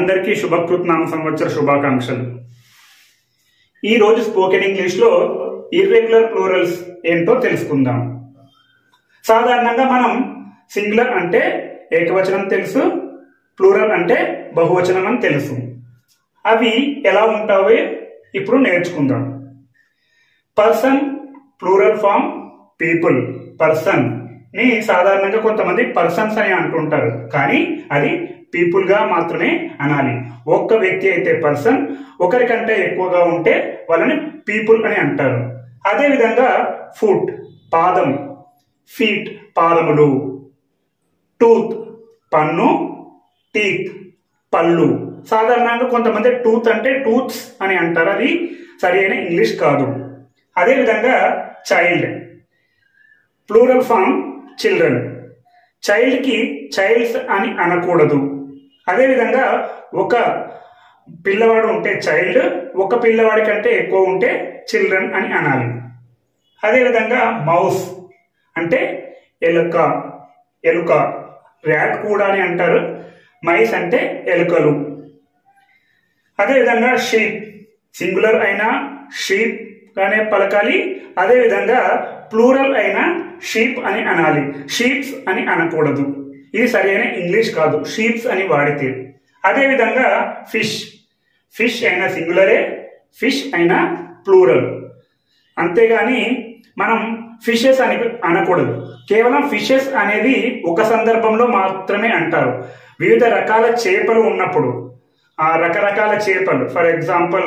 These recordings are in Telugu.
అందరికీ శుభకృత్ నామ సంవత్సర శుభాకాంక్షలు ఈ రోజు స్పోకెన్ ఇంగ్లీష్ లో ఇర్రెగ్యులర్ ప్లూరల్స్ ఏంటో తెలుసుకుందాం సాధారణంగా మనం సింగులర్ అంటే ఏకవచనం తెలుసు ప్లూరల్ అంటే బహువచనం అని తెలుసు అవి ఎలా ఉంటావో ఇప్పుడు నేర్చుకుందాం person plural form people person ని సాధారణంగా కొంతమంది పర్సన్స్ అని అంటుంటారు కానీ అది పీపుల్ గా మాత్రమే అనాలి ఒక్క వ్యక్తి అయితే పర్సన్ ఒకరికంటే ఎక్కువగా ఉంటే వాళ్ళని పీపుల్ అని అంటారు అదే విధంగా ఫుట్ పాదం ఫీట్ పాదములు టూత్ పన్ను టీత్ పళ్ళు సాధారణంగా కొంతమంది టూత్ అంటే టూత్స్ అని అంటారు అది సరైన ఇంగ్లీష్ కాదు అదేవిధంగా చైల్డ్ ప్లూరల్ ఫామ్ చిల్డ్రన్ చైల్డ్కి చైల్డ్స్ అని అనకూడదు అదేవిధంగా ఒక పిల్లవాడు ఉంటే చైల్డ్ ఒక పిల్లవాడి కంటే ఎక్కువ ఉంటే చిల్డ్రన్ అని అనాలి అదేవిధంగా మౌస్ అంటే ఎలుక ఎలుక ర్యాట్ కూడా అని అంటారు మైస్ అంటే ఎలుకలు అదేవిధంగా షీప్ సింగులర్ అయినా షీప్ గానే పలకాలి అదేవిధంగా ప్లూరల్ అయినా షీప్ అని అనాలి షీప్స్ అని అనకూడదు ఇది సరైన ఇంగ్లీష్ కాదు షీప్స్ అని వాడితే అదేవిధంగా ఫిష్ ఫిష్ అయినా సింగులరే ఫిష్ అయినా ప్లూరల్ అంతేగాని మనం ఫిషెస్ అని అనకూడదు కేవలం ఫిషెస్ అనేది ఒక సందర్భంలో మాత్రమే అంటారు వివిధ రకాల చేపలు ఉన్నప్పుడు ఆ రకరకాల చేపలు ఫర్ ఎగ్జాంపుల్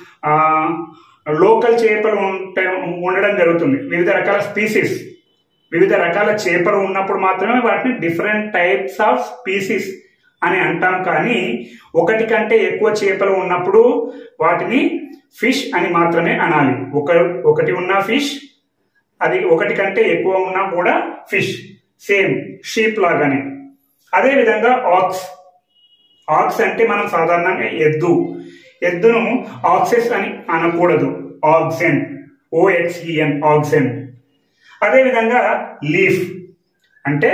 లోకల్ చేపలు ఉంటే ఉండడం జరుగుతుంది వివిధ రకాల స్పీసీస్ వివిధ రకాల చేపలు ఉన్నప్పుడు మాత్రమే వాటిని డిఫరెంట్ టైప్స్ ఆఫ్ స్పీసీస్ అని అంటాం కానీ ఒకటి కంటే ఎక్కువ చేపలు ఉన్నప్పుడు వాటిని ఫిష్ అని మాత్రమే అనాలి ఒక ఒకటి ఉన్న ఫిష్ అది ఒకటి కంటే ఎక్కువ ఉన్నా కూడా ఫిష్ సేమ్ షీప్ లాగానే అదేవిధంగా ఆక్స్ ఆక్స్ అంటే మనం సాధారణంగా ఎద్దు ఎద్దును ఆక్సెస్ అని అనకూడదు ఆక్సెన్ ఓఎక్స్ఈఎన్ ఆక్సెన్ అదేవిధంగా లీఫ్ అంటే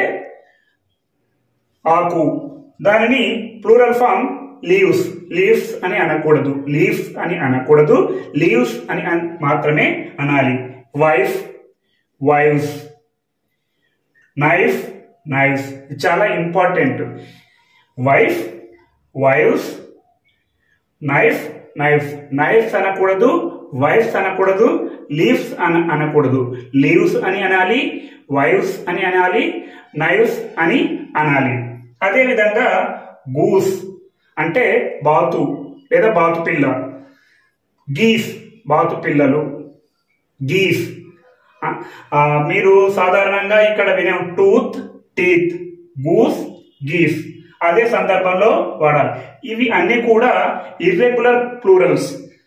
ఆకు దానిని ప్లూరల్ ఫామ్ లీవ్స్ లీవ్స్ అని అనకూడదు లీవ్స్ అని అనకూడదు లీవ్స్ అని మాత్రమే అనాలి వైఫ్ వైవ్స్ నైఫ్ నైఫ్స్ చాలా important wife wives knife knife knifes అనకూడదు వైఫ్స్ అనకూడదు లీవ్స్ అన అనకూడదు లీవ్స్ అని అనాలి వైవ్స్ అని అనాలి నైవ్స్ అని అనాలి అదేవిధంగా గూస్ అంటే బాతు లేదా బాతు పిల్ల గీస్ బాతు పిల్లలు గీస్ మీరు సాధారణంగా ఇక్కడ వినే టూత్ టీత్ గూస్ గీస్ అదే సందర్భంలో వాడాలి ఇవి అన్ని కూడా ఇర్రెగ్యులర్ ప్లూరల్స్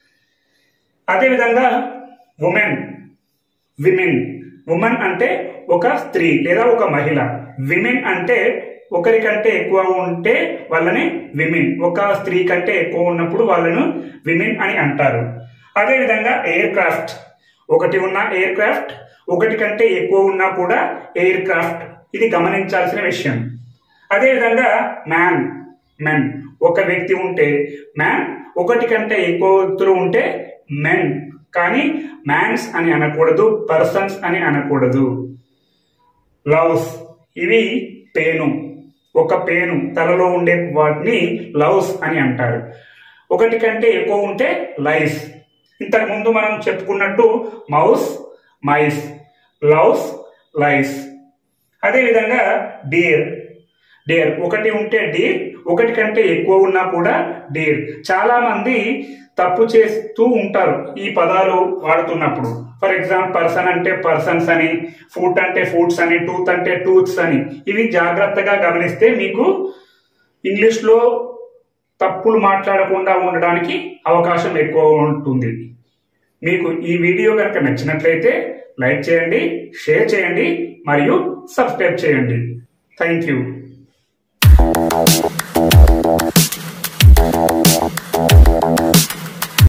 అదేవిధంగా ఉమెన్ విమెన్ ఉమెన్ అంటే ఒక స్త్రీ లేదా ఒక మహిళ విమెన్ అంటే ఒకరికంటే ఎక్కువ ఉంటే వాళ్ళని విమెన్ ఒక స్త్రీ కంటే ఎక్కువ ఉన్నప్పుడు వాళ్ళను విమెన్ అని అంటారు అదేవిధంగా ఎయిర్ క్రాఫ్ట్ ఒకటి ఉన్న ఎయిర్ క్రాఫ్ట్ ఒకటి కంటే ఎక్కువ ఉన్నా కూడా ఎయిర్ క్రాఫ్ట్ ఇది గమనించాల్సిన విషయం అదేవిధంగా మ్యాన్ మెన్ ఒక వ్యక్తి ఉంటే మ్యాన్ ఒకటి కంటే ఎక్కువ వ్యక్తులు ఉంటే మెన్ కానీ మ్యాన్స్ అని అనకూడదు పర్సన్స్ అని అనకూడదు లవ్స్ ఇవి పేను ఒక పేను తలలో ఉండే వాటిని లవ్స్ అని అంటారు ఒకటి కంటే ఎక్కువ ఉంటే లైస్ ఇంతకు ముందు మనం చెప్పుకున్నట్టు మౌస్ మైస్ లవ్స్ లైస్ అదేవిధంగా డీర్ డేర్ ఒకటి ఉంటే డీర్ ఒకటి కంటే ఎక్కువ ఉన్నా కూడా డీర్ చాలా మంది తప్పు చేస్తూ ఉంటారు ఈ పదాలు వాడుతున్నప్పుడు ఫర్ ఎగ్జాంపుల్ పర్సన్ అంటే పర్సన్స్ అని ఫుట్ అంటే ఫుడ్స్ అని టూత్ అంటే టూత్స్ అని ఇవి జాగ్రత్తగా గమనిస్తే మీకు ఇంగ్లీష్లో తప్పులు మాట్లాడకుండా ఉండడానికి అవకాశం ఎక్కువ ఉంటుంది మీకు ఈ వీడియో కనుక నచ్చినట్లయితే లైక్ చేయండి షేర్ చేయండి మరియు సబ్స్క్రైబ్ చేయండి థ్యాంక్ యూ